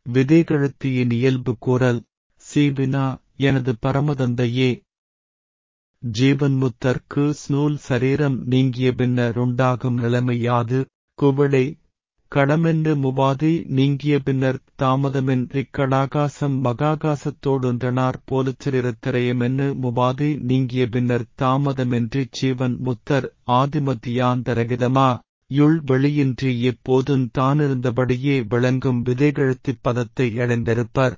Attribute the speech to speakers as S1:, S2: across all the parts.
S1: விதைகழுத்தியின் இயல்பு கூறல் சீவினா எனது பரமதந்தையே ஜீவன்முத்தர்க்கு ஸ்னூல் சரீரம் நீங்கிய பின்னருண்டாகும் நிலைமையாது குவளை கடமென்னு முவாதி நீங்கிய பின்னர் தாமதமின்றிக் கடாகாசம் மகாகாசத்தோடொன்றனார் போலச்சரிரத்திரயமென்னு முவாதி நீங்கிய பின்னர் தாமதமின்றிச் ஜீவன் முத்தர் ஆதிமத்தியாந்தரகிதமா யுள் வெளியின்றி எப்போதும் தானிருந்தபடியே விளங்கும் விதைகழுத்திப் பதத்தை அடைந்திருப்பர்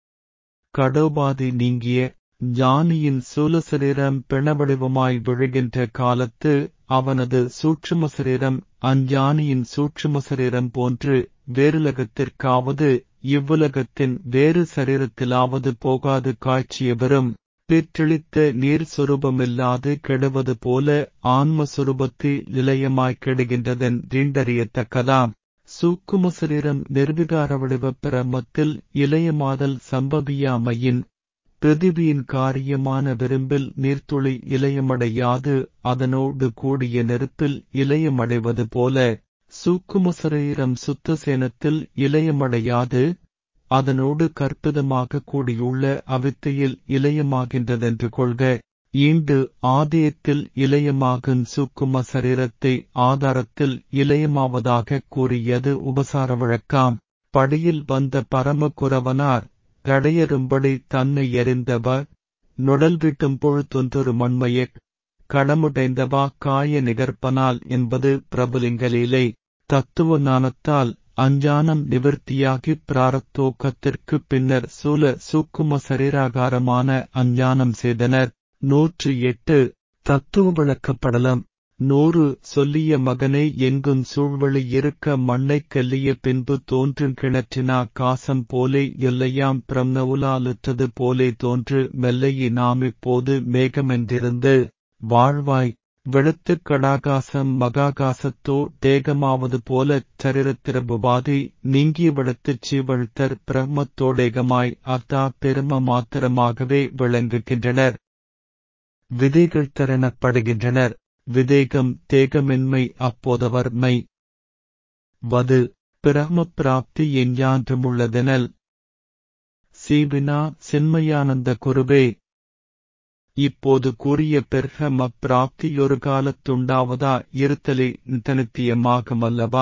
S1: கடோபாதி நீங்கிய ஞானியின் சூலசரீரம் பிணவடிவமாய் விழுகின்ற காலத்து அவனது சூட்சும சரீரம் அஞ்ஞானியின் சூட்சும சரீரம் போன்று வேறுலகத்திற்காவது இவ்வுலகத்தின் வேறு சரீரத்திலாவது போகாது காட்சியவரும் பெற்றளித்த நீர் சொரூபமில்லாது கெடுவது போல ஆன்ம சுரூபத்தில் நிலையமாய் கெடுகின்றதன் ரீண்டறியத்தக்கதாம் சூக்கும சரீரம் நிர்விகார வடிவ பிரமத்தில் இளையமாதல் சம்பவியாமையின் பிருதிவியின் காரியமான விரும்பில் நீர்த்துளி இலையமடையாது அதனோடு கூடிய நெருப்பில் இலையமடைவது போல சூக்கும சரீரம் சுத்த சேனத்தில் இலையமடையாது அதனோடு கற்பிதமாக கூடியுள்ள அவித்தையில் இலையமாகின்றதென்று கொள்க ஈண்டு ஆதயத்தில் இலையமாகும் சூக்கும சரீரத்தை ஆதாரத்தில் இலையமாவதாக கூறியது உபசார வழக்காம் படியில் வந்த பரமகுரவனார் கடையறும்படி தன்னை எறிந்தவ நுடல் விட்டும் பொழுத்தொன்றொரு மண்மைய கடமுடைந்தவா காய நிகர்ப்பனால் என்பது பிரபுலிங்கலீலை தத்துவ ஞானத்தால் அஞ்ஞானம் நிவர்த்தியாகி பிராரத்தோக்கத்திற்கு பின்னர் சூல சூக்கும சரீராகாரமான அஞ்ஞானம் செய்தனர் நூற்று எட்டு தத்துவ விளக்கப்படலம் நூறு சொல்லிய மகனை எங்கும் சூழ்வழி இருக்க மண்ணைக் கல்லிய பின்பு தோன்றும் கிணற்றினா காசம் போலே எல்லையாம் பிரம்னவுலாலுற்றது போலே தோன்று மெல்லையி நாம் இப்போது மேகமென்றிருந்து வாழ்வாய் வெளுத்துக் கடாகாசம் மகாகாசத்தோ தேகமாவது போலச் சரிரத்திரபுபாதி நீங்கிய விடத்துச் சீவழ்த்தர் பிரம்மத்தோடேகமாய் அத்தா பெரும மாத்திரமாகவே விளங்குகின்றனர் விதைகள் தரெனப்படுகின்றனர் விதேகம் தேகமின்மை அப்போதவர்மை வது பிரம பிராப்தி எஞ்ஞான்றுமுள்ளதெனல் சீவினா சின்மயானந்த குருவே இப்போது கூறிய பெர்ஹம பிராப்தியொரு காலத்துண்டாவதா இருத்தலே தனித்தியமாகுமல்லவா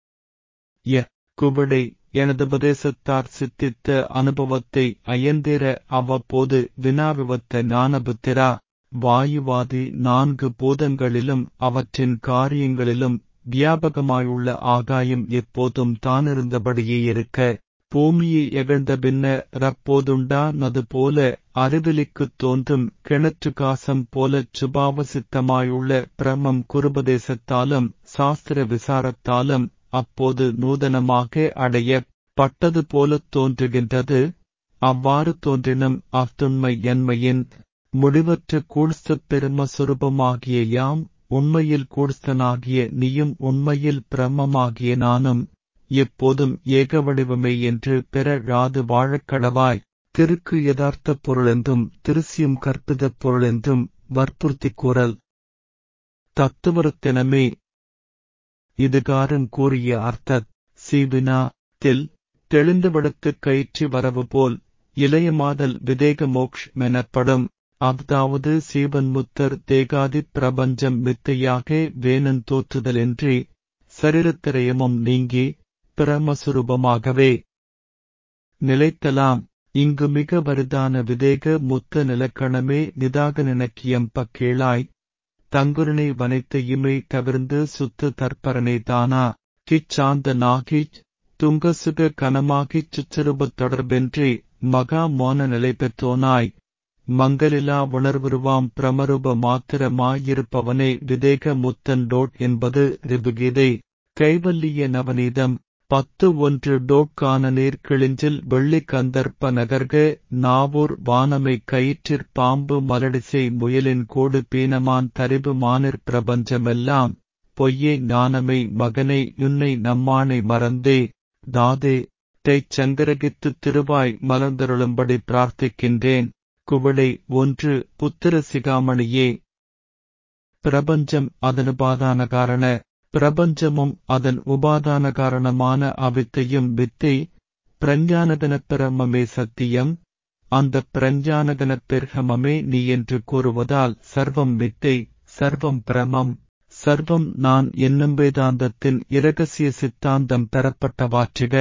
S1: ய குவடை எனது உபதேசத்தார் சித்தித்த அனுபவத்தை அயந்திர அவ்வப்போது வினாவிவத்த ஞானபுத்திரா வாயுவாதி நான்கு பூதங்களிலும் அவற்றின் காரியங்களிலும் வியாபகமாயுள்ள ஆகாயம் எப்போதும் தானிருந்தபடியே இருக்க பூமியை எகழ்ந்த பின்ன ரப்போதுண்டா நது போல அறிவிலிக்குத் தோன்றும் கிணற்று காசம் போலச் சுபாவசித்தமாயுள்ள பிரமம் குருபதேசத்தாலும் சாஸ்திர விசாரத்தாலும் அப்போது நூதனமாக அடைய பட்டது போலத் தோன்றுகின்றது அவ்வாறு தோன்றினும் அத்துண்மை என்மையின் முடிவற்ற கூழ்ஸ்தப் பெரும சுரூபமாகிய யாம் உண்மையில் கூழ்ஸ்தனாகிய நீயும் உண்மையில் பிரம்மமாகிய நானும் எப்போதும் ஏக வடிவமே என்று பெறாது வாழக்கடவாய் திருக்கு யதார்த்த பொருளென்றும் திருசியும் கற்பிதப் பொருளென்றும் வற்புறுத்திக் கூறல் தத்துவரத்தினமே இதுகாரன் கூறிய அர்த்தத் சீவினா தில் தெளிந்தவிடத்துக் கயிற்றி வரவு போல் இளையமாதல் விதேக மோக்ஷ் மெனப்படும் அதாவது சீவன்முத்தர் தேகாதி பிரபஞ்சம் மித்தையாக வேணன் தோற்றுதலின்றி சரீரத்திரயமும் நீங்கி பிரமசுரூபமாகவே நிலைத்தலாம் இங்கு மிக வரிதான விதேக முத்த நிலக்கணமே நிதாக நினக்கியம் பக்கேளாய் தங்குருணை வனைத்த இமை கவிர்ந்து சுத்து தற்பரனை தானா கிச்சாந்த நாகிச் துங்கசுக கனமாகிச் சுச்சரூபத் தொடர்பின்றி மகா மோன நிலை பெற்றோனாய் மங்களிலா உணர்வுருவாம் பிரமரூப மாத்திரமாயிருப்பவனே விதேக முத்தன் டோட் என்பது ரிபுகீதை கைவல்லிய நவநீதம் பத்து ஒன்று டோட்கான நீர்கிழிஞ்சில் வெள்ளி கந்தர்ப்ப நகர்க நாவூர் வானமை கயிற்றிற் பாம்பு மலடிசை முயலின் கோடு பீனமான் தரிபு மானிற் பிரபஞ்சமெல்லாம் பொய்யே ஞானமை மகனை யுன்னை நம்மானை மறந்தே தாதே தைச் சங்கரகித்துத் திருவாய் மலர்ந்தருளும்படி பிரார்த்திக்கின்றேன் குவளை ஒன்று புத்திர சிகாமணியே பிரபஞ்சம் அதனுபாதான காரண பிரபஞ்சமும் அதன் உபாதான காரணமான அவித்தையும் வித்தை பிரஞ்ஞானதன பிரமமே சத்தியம் அந்த பிரஞ்ஞானதன பெர்ஹமமே நீ என்று கூறுவதால் சர்வம் மித்தை சர்வம் பிரமம் சர்வம் நான் என்னும் வேதாந்தத்தின் இரகசிய சித்தாந்தம் பெறப்பட்டவாற்றிட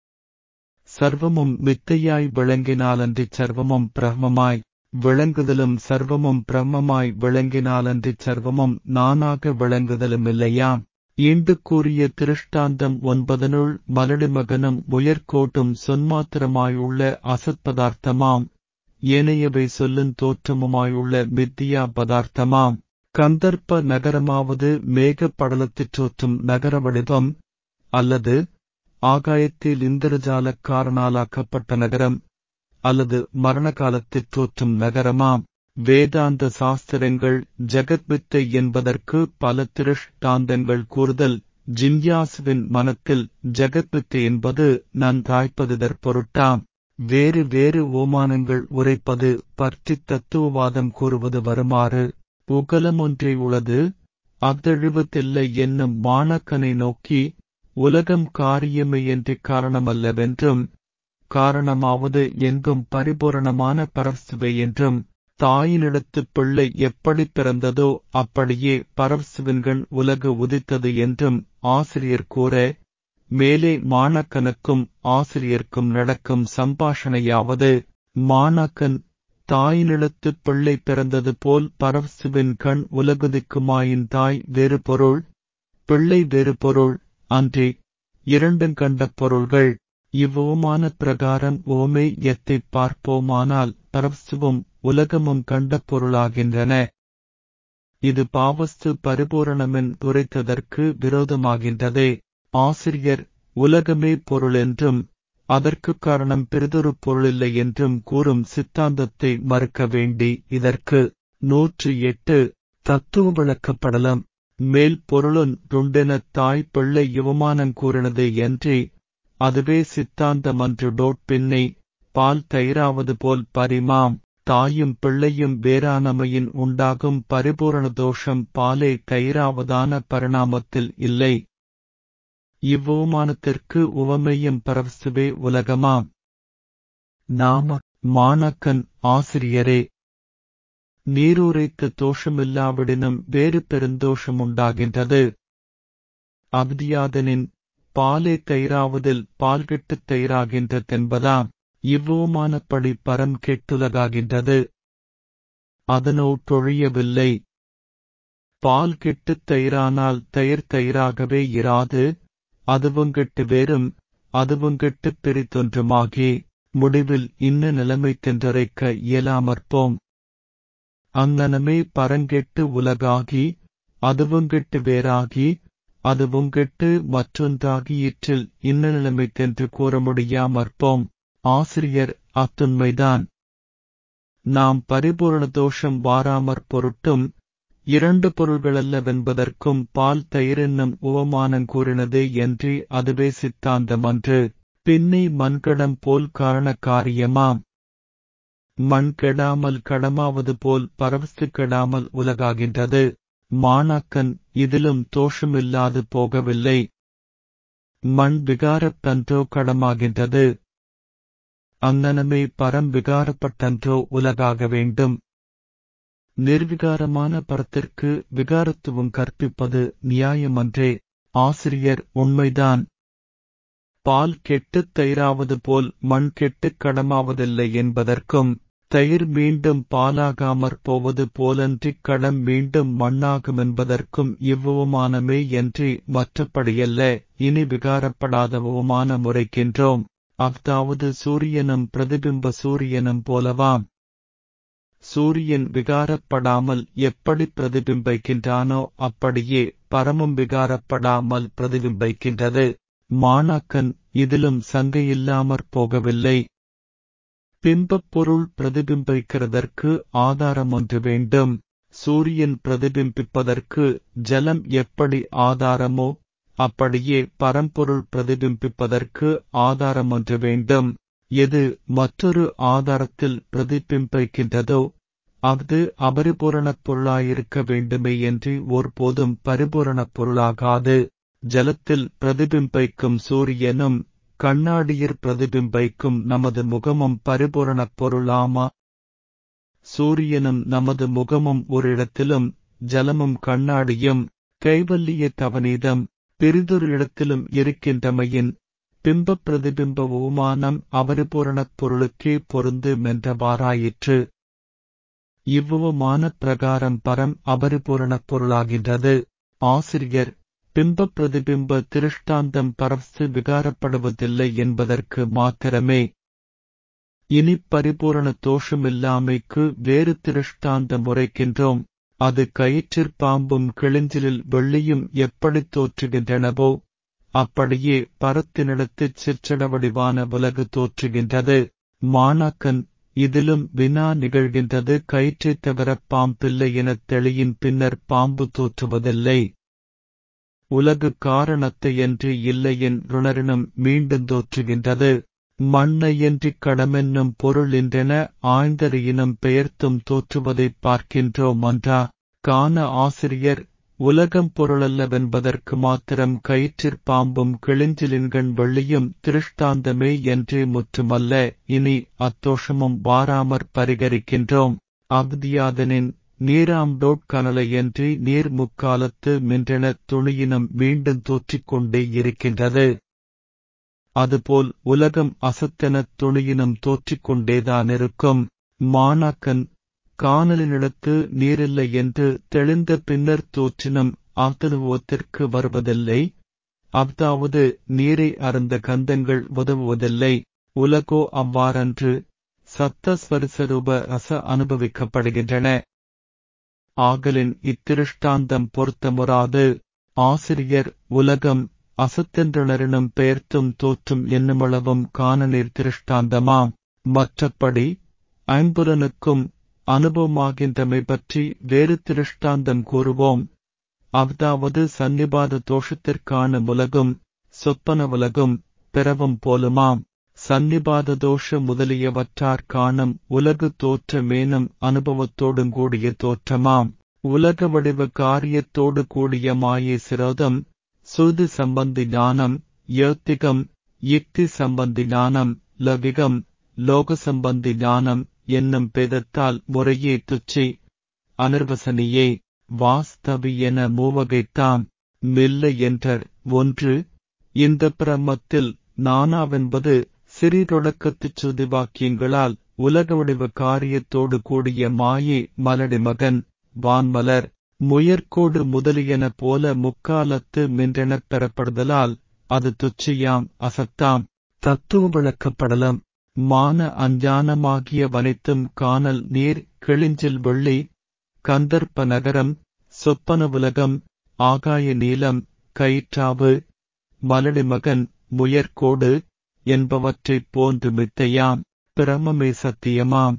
S1: சர்வமும் மித்தையாய் விளங்கினாலன்றி சர்வமும் பிரமமாய் விளங்குதலும் சர்வமும் பிரம்மமாய் விளங்கினாலன்றி சர்வமும் நானாக விளங்குதலும் இல்லையாம் ஈண்டு கூறிய திருஷ்டாந்தம் ஒன்பதனுள் மலடி மகனும் உயர்கோட்டும் சொன்மாத்திரமாயுள்ள அசத் பதார்த்தமாம் ஏனையவை சொல்லுந் தோற்றமுமாயுள்ள மித்தியா பதார்த்தமாம் கந்தர்ப்ப நகரமாவது மேக படலத்திற் தோற்றும் நகர வடிவம் அல்லது ஆகாயத்தில் இந்திரஜாலக் காரணாலாக்கப்பட்ட நகரம் அல்லது மரண காலத்திற் தோற்றும் நகரமாம் வேதாந்த சாஸ்திரங்கள் ஜெகத்வித்தை என்பதற்கு பல திருஷ்டாந்தங்கள் கூறுதல் ஜின்யாசுவின் மனத்தில் ஜெகத்வித்தை என்பது நன்றாய்ப்பதுதற் பொருட்டாம் வேறு வேறு ஓமானங்கள் உரைப்பது பற்றி தத்துவவாதம் கூறுவது வருமாறு உகலம் ஒன்றே உளது அஃதழிவதில்லை என்னும் மாணக்கனை நோக்கி உலகம் காரியமையின்றி காரணமல்லவென்றும் காரணமாவது எங்கும் பரிபூரணமான பரஸ்துவை என்றும் தாயினிடத்துப் பிள்ளை எப்படி பிறந்ததோ அப்படியே பரஸ்துவின்கண் உலகு உதித்தது என்றும் ஆசிரியர் கூற மேலே மாணக்கனுக்கும் ஆசிரியர்க்கும் நடக்கும் சம்பாஷணையாவது மாணாக்கன் தாயினிடத்துப் பிள்ளை பிறந்தது போல் பரஸ்துவின் கண் உலகுதிக்குமாயின் தாய் வேறு பொருள் பிள்ளை வேறு பொருள் அன்றி இரண்டும் கண்ட பொருள்கள் இவ்வோமான பிரகாரம் ஓமை எத்தைப் பார்ப்போமானால் பரவஸ்துவும் உலகமும் கண்ட பொருளாகின்றன இது பாவஸ்து பரிபூரணமென் உரைத்ததற்கு விரோதமாகின்றதே ஆசிரியர் உலகமே பொருள் என்றும் அதற்குக் காரணம் பெரிதொரு பொருளில்லை என்றும் கூறும் சித்தாந்தத்தை மறுக்க வேண்டி இதற்கு நூற்று எட்டு தத்துவ விளக்கப்படலம் மேல் பொருளுன் ருண்டெனத் தாய் பிள்ளை யுவமானங் கூறினது என்றே அதுவே சித்தாந்தமன்று டோட் பின்னை பால் தயிராவது போல் பரிமாம் தாயும் பிள்ளையும் வேறானமையின் உண்டாகும் பரிபூரண தோஷம் பாலே தயிராவதான பரிணாமத்தில் இல்லை இவ்வுமானத்திற்கு உவமையும் பரவசுவே உலகமாம் நாம மாணக்கன் ஆசிரியரே நீரூரைத்த தோஷமில்லாவிடினும் வேறு பெருந்தோஷம் உண்டாகின்றது அப்தியாதனின் பாலே தயிராவதில் பால் கெட்டுத் தயிராகின்றதென்பதாம் இவ்வுமானப்படி பரம் கெட்டுலகாகின்றது அதனோட்டொழியவில்லை பால் கெட்டுத் தயிரானால் தயிர் தயிராகவே இராது அதுவும் கெட்டு வேறும் அதுவும் கெட்டுப் பிரித்தொன்றுமாகி முடிவில் இன்ன நிலைமை தென்றரைக்க இயலாமற்போம் அங்ஙனமே பரங்கெட்டு உலகாகி அதுவும் கெட்டு வேறாகி அதுவும் கெட்டு மற்றொன்றாகியிற்றில் இன்ன நிலைமை தென்று கூற முடியாமற்போம் ஆசிரியர் அத்துண்மைதான் நாம் பரிபூரண தோஷம் வாராமற் பொருட்டும் இரண்டு பொருள்களல்லவென்பதற்கும் பால் தயிரென்னும் உவமானங் கூறினதே என்று அதுவே சித்தாந்தமன்று பின்னை மண்கடம் போல் காரண காரியமாம் மண் கெடாமல் கடமாவது போல் பரவஸ்து கெடாமல் உலகாகின்றது மாணாக்கன் இதிலும் தோஷமில்லாது போகவில்லை மண் விகாரத்தன்றோ கடமாகின்றது அங்ஙனமே பரம் விகாரப்பட்டன்றோ உலகாக வேண்டும் நிர்விகாரமான பரத்திற்கு விகாரத்துவம் கற்பிப்பது நியாயமன்றே ஆசிரியர் உண்மைதான் பால் கெட்டுத் தயிராவது போல் மண் கெட்டுக் கடமாவதில்லை என்பதற்கும் தயிர் மீண்டும் பாலாகாமற் போவது போலன்றிக் கடம் மீண்டும் மண்ணாகுமென்பதற்கும் இவ்வுவமானமே என்று மற்றபடியல்ல இனி விகாரப்படாத உவமான முறைக்கின்றோம் அஃதாவது சூரியனும் பிரதிபிம்ப சூரியனும் போலவாம் சூரியன் விகாரப்படாமல் எப்படி பிரதிபிம்பிக்கின்றானோ அப்படியே பரமும் விகாரப்படாமல் பிரதிபிம்பிக்கின்றது மாணாக்கன் இதிலும் சங்கையில்லாமற் போகவில்லை பிம்பப் பொருள் பிரதிபிம்பிக்கிறதற்கு ஆதாரம் ஒன்று வேண்டும் சூரியன் பிரதிபிம்பிப்பதற்கு ஜலம் எப்படி ஆதாரமோ அப்படியே பரம்பொருள் பிரதிபிம்பிப்பதற்கு ஆதாரம் ஒன்று வேண்டும் எது மற்றொரு ஆதாரத்தில் பிரதிபிம்பிக்கின்றதோ அது அபரிபூரணப் பொருளாயிருக்க வேண்டுமே என்று ஒருபோதும் பரிபூரணப் பொருளாகாது ஜலத்தில் பிரதிபிம்பிக்கும் சூரியனும் கண்ணாடியிற் பிரதிபிம்பைக்கும் நமது முகமும் பரிபூரணப் பொருளாமா சூரியனும் நமது முகமும் ஓரிடத்திலும் ஜலமும் கண்ணாடியும் கைவல்லிய தவநீதம் பிரிதொரு இடத்திலும் இருக்கின்றமையின் பிம்பப் பிரதிபிம்ப உமானம் அவரிபூரணப் பொருளுக்கே பொருந்து மென்றவாறாயிற்று இவ்வுவமான பிரகாரம் பரம் அபரிபூரணப் பொருளாகின்றது ஆசிரியர் பிம்பப் பிரதிபிம்ப திருஷ்டாந்தம் பரஸ்து விகாரப்படுவதில்லை என்பதற்கு மாத்திரமே இனி பரிபூரண தோஷமில்லாமைக்கு வேறு திருஷ்டாந்தம் உரைக்கின்றோம் அது கயிற்றிற் பாம்பும் கிழிஞ்சிலில் வெள்ளியும் எப்படித் தோற்றுகின்றனவோ அப்படியே பரத்தினிடத்துச் சிற்றடவடிவான உலகு தோற்றுகின்றது மாணாக்கன் இதிலும் வினா நிகழ்கின்றது கயிற்றைத் தவிர பாம்பில்லை எனத் தெளியின் பின்னர் பாம்பு தோற்றுவதில்லை உலகு காரணத்தையன்றி இல்லையென் ருணரினும் மீண்டும் தோற்றுகின்றது மண்ணையன்றிக் கடமென்னும் பொருளின்றென ஆய்ந்தறியினும் பெயர்த்தும் தோற்றுவதைப் பார்க்கின்றோம் அன்றா காண ஆசிரியர் உலகம் பொருளல்லவென்பதற்கு மாத்திரம் கயிற்றிற் பாம்பும் கிழிஞ்சிலின்கண் வெள்ளியும் திருஷ்டாந்தமே என்றே முற்றுமல்ல இனி அத்தோஷமும் வாராமற் பரிகரிக்கின்றோம் அவ்தியாதனின் நீராம்டோட் கனலையன்றி நீர் முக்காலத்து மின்றெனத் துணியினம் மீண்டும் தோற்றிக் கொண்டே இருக்கின்றது அதுபோல் உலகம் அசத்தெனத் துணியினும் தோற்றிக் கொண்டேதானிருக்கும் மாணாக்கன் காணலினிடத்து நீரில்லை என்று தெளிந்த பின்னர் தோற்றினும் அவ்தனுவத்திற்கு வருவதில்லை அஃதாவது நீரை அருந்த கந்தங்கள் உதவுவதில்லை உலகோ அவ்வாறன்று சத்த ஸ்வரிசரூப ரச அனுபவிக்கப்படுகின்றன ஆகலின் இத்திருஷ்டாந்தம் பொருத்தமுறாது ஆசிரியர் உலகம் அசத்தென்றனரினும் பெயர்த்தும் தோற்றும் என்னுமளவும் காணநீர் திருஷ்டாந்தமாம் மற்றபடி ஐம்புலனுக்கும் அனுபவமாகின்றமை பற்றி வேறு திருஷ்டாந்தம் கூறுவோம் அஃதாவது சன்னிபாத தோஷத்திற்கான உலகும் சொப்பன உலகும் பிறவும் போலுமாம் சன்னிபாத தோஷ முதலியவற்றார் காணும் உலகு தோற்றமேனும் அனுபவத்தோடும் கூடிய தோற்றமாம் உலக வடிவ காரியத்தோடு கூடிய மாயை சிரோதம் சுருதி சம்பந்தி ஞானம் யோத்திகம் யுக்தி சம்பந்தி ஞானம் லவிகம் லோக சம்பந்தி ஞானம் என்னும் பேதத்தால் முறையே துச்சி அனிர்வசனியே வாஸ்தவி என மூவகைத்தாம் மில்லை என்றர் ஒன்று இந்த பிரம்மத்தில் நானாவென்பது சிறிதொடக்கத்துச் சுதி வாக்கியங்களால் உலக வடிவ காரியத்தோடு கூடிய மாயை மலடி மகன் வான்மலர் முயற்கோடு முதலியன போல முக்காலத்து மின்றெனப் பெறப்படுதலால் அது துச்சியாம் அசத்தாம் தத்துவ விளக்கப்படலம் மான அஞ்ஞானமாகிய வனைத்தும் காணல் நீர் கிழிஞ்சில் வெள்ளி கந்தர்ப்ப நகரம் சொப்பன உலகம் ஆகாய நீலம் கயிற்றாவு மலடி மகன் முயற்கோடு என்பவற்றைப் போன்று மித்தையாம் பிரமமே சத்தியமாம்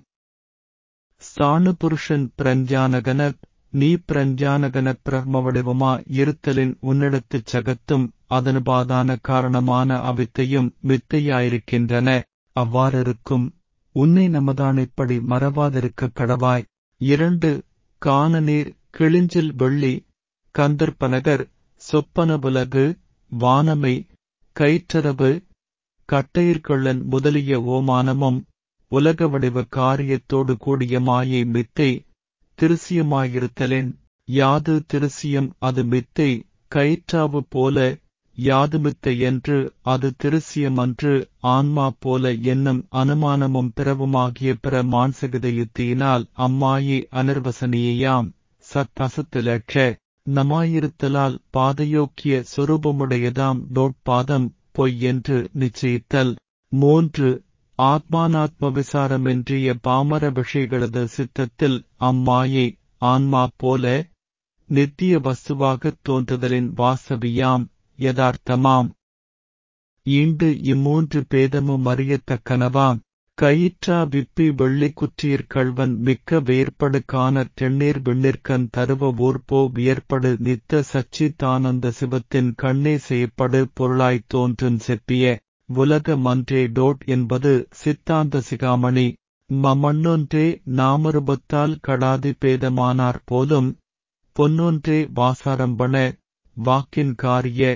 S1: சாணு புருஷன் பிரஞ்சானகன நீ பிரஞ்சானகன பிரம்ம வடிவமா இருத்தலின் உன்னிடத்துச் சகத்தும் அதனுபாதான காரணமான அவித்தையும் மித்தையாயிருக்கின்றன அவ்வாறிருக்கும் உன்னை நமதானைப்படி மறவாதிருக்க கடவாய் இரண்டு காணநீர் கிழிஞ்சில் வெள்ளி கந்தர்ப்பனகர் சொப்பனபுலகு வானமை கயிற்றரவு கட்டையிற்கொள்ளன் முதலிய ஓமானமும் உலக வடிவ காரியத்தோடு கூடிய மாயை மித்தை திருசியமாயிருத்தலேன் யாது திருசியம் அது மித்தை கயிற்றாவு போல யாது மித்தை என்று அது திருசியமன்று ஆன்மா போல என்னும் அனுமானமும் பிறவுமாகிய பிற மான்சகிதயுத்தியினால் அம்மாயை அனிர்வசனியாம் சத் அசத்திலட்ச நமாயிருத்தலால் பாதயோக்கிய சொரூபமுடையதாம் டோட்பாதம் பொய் என்று நிச்சயித்தல் மூன்று ஆத்மானாத்ம விசாரமின்றிய பாமர விஷயங்களது சித்தத்தில் அம்மாயை ஆன்மா போல நித்திய வஸ்துவாகத் தோன்றுதலின் வாசவியாம் யதார்த்தமாம் ஈண்டு இம்மூன்று பேதமும் அறியத்தக்கனவாம் கயிற்றா விப்பி வெள்ளி குற்றியிற் கள்வன் மிக்க வேற்படு காணற் தென்னீர் விண்ணிற்கண் தருவ ஊர்போ வியற்படு நித்த சச்சித்தானந்த சிவத்தின் கண்ணே செய்யப்படு பொருளாய்த் தோன்றும் செப்பிய உலக மன்றே டோட் என்பது சித்தாந்த சிகாமணி மமண்ணொன்றே நாமரூபத்தால் கடாதி பேதமானார் போலும் பொன்னொன்றே வாசாரம்பண வாக்கின் காரிய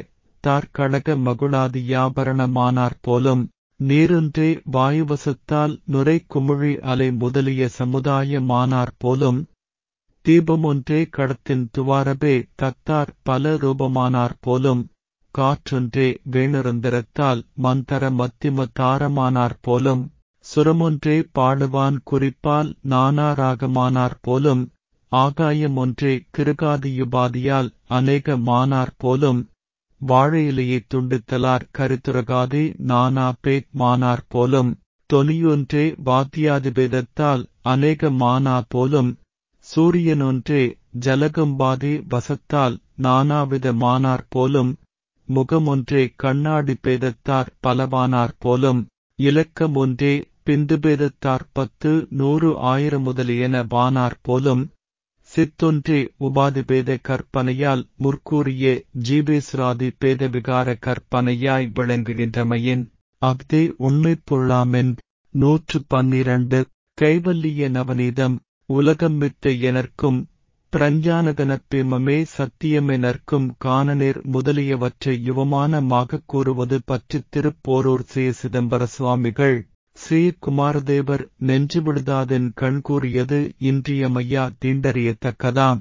S1: தத்தார் கடக மகுளாதி யாபரணமானார் போலும் நீருன்றே வாயுவசத்தால் நுரை குமிழி அலை முதலிய சமுதாயமானார் போலும் தீபமொன்றே கடத்தின் துவாரபே தத்தார் பல ரூபமானார் போலும் காற்றொன்றே வேணுரந்திரத்தால் மந்தர மத்திம தாரமானார் போலும் சுரமொன்றே பாடுவான் குறிப்பால் நானாராகமானார் போலும் ஆகாயம் ஒன்றே கிருகாதியுபாதியால் அநேக மானார் போலும் வாழையிலையை துண்டித்தலார் கருத்துரகாதி நானா பேத் மானார் போலும் தொனியொன்றே வாத்தியாதிபேதத்தால் அநேக மானா போலும் சூரியனொன்றே ஜலகம்பாதி வசத்தால் நானாவித மானார் போலும் முகமொன்றே கண்ணாடி பேதத்தார் பலவானார் போலும் இலக்கம் ஒன்றே பிந்து பேதத்தார் பத்து நூறு ஆயிரம் முதலியன வானார் போலும் சித்தொன்றே உபாதிபேத கற்பனையால் முற்கூறிய ஜீவேஸ்ராதி பேத விகார கற்பனையாய் விளங்குகின்றமையின் அஃதே உண்மைப் பொருளாமென் நூற்று பன்னிரண்டு கைவல்லிய நவநீதம் உலகம்மிட்ட எனர்க்கும் பிரஞ்சானகனப்பிமமே சத்தியமெனர்க்கும் காணநேர் முதலியவற்றை யுவமானமாகக் கூறுவது பற்றித் திருப்போரூர் ஸ்ரீ சிதம்பர சுவாமிகள் ஸ்ரீ குமாரதேவர் நெஞ்சு விடுதாதென் கண் கூறியது இன்றியமையா தீண்டறியத்தக்கதாம்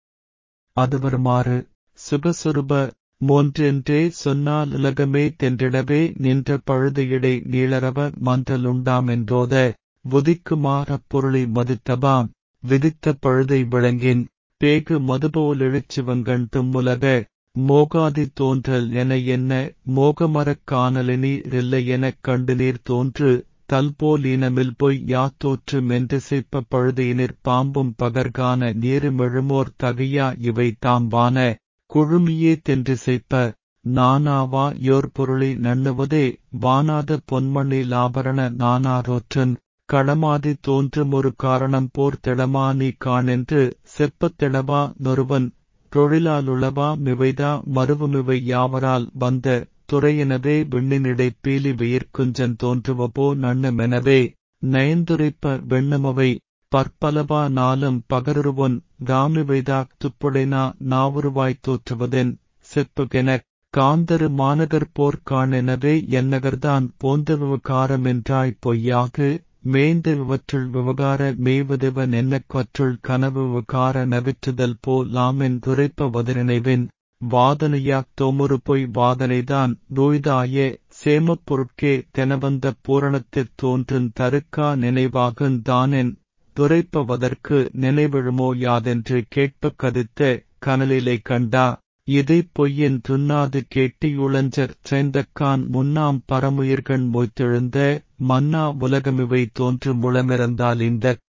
S1: அது வருமாறு சுபசுருப மோன்றென்றே சொன்னால் உலகமே தென்றிடவே நின்ற பழுதையிடை நீளரவ மன்றலுண்டாமென்றோத உதிக்குமாறப் பொருளை மதித்தபாம் விதித்த பழுதை விளங்கின் பேகு மதுபோலெழுச்சிவங்கண் தும்முலக மோகாதி தோன்றல் என என்ன மோகமரக் காணலினி இல்லை எனக் கண்டு நீர் தோன்று தல்போலீனமில் பொய் யாத்தோற்று மென்றிசைப்ப பழுதையினிற் பாம்பும் பகர்கான நீருமெழுமோர் தகையா இவை தாம்பான குழுமியே தென்றிசைப்ப நானாவா யோர் பொருளை நண்ணுவதே வானாத பொன்மணி லாபரண நானாரோற்றன் களமாதி தோன்றும் ஒரு காரணம் போர் திடமா நீ காணென்று செப்பத் திடவா நொருவன் தொழிலாலுளவா மிவைதா மறுவுமிவை யாவரால் வந்த துறையினவே விண்ணினிடை பீலி வியிர்க்குஞ்சன் தோன்றுவபோ நண்ணுமெனவே நயந்துரைப்ப வெண்ணமவை பற்பலவா நாளும் பகருருவன் ராமிவைதாக் துப்புடைனா நாவுருவாய்த் தோற்றுவதென் செப்புகெனக் காந்தரு மாநகர் போர்க்காணெனவே என்னகர்தான் போந்த விவகாரமென்றாய் பொய்யாகு மேய்ந்த விவற்றுள் விவகார மேய்வதெவன் என்னக்கற்றுள் கனவு விவகார நவிற்றுதல் போலாமென் துரைப்ப வதனினைவின் வாதனையாக் தோமுறு பொய் வாதனைதான் நோய்தாய சேமப் பொருட்கே தெனவந்த பூரணத்திற் தோன்றும் தருக்கா நினைவாகுந் தானென் துரைப்பவதற்கு நினைவிழுமோ யாதென்று கேட்பக் கதித்த கனலிலை கண்டா இதைப் பொய்யென் துன்னாது கேட்டியுளஞ்சற் சேர்ந்தக்கான் முன்னாம் பரமுயிர்கண் மொய்த்தெழுந்த மன்னா உலகமிவை தோன்று முளமிறந்தால் இந்த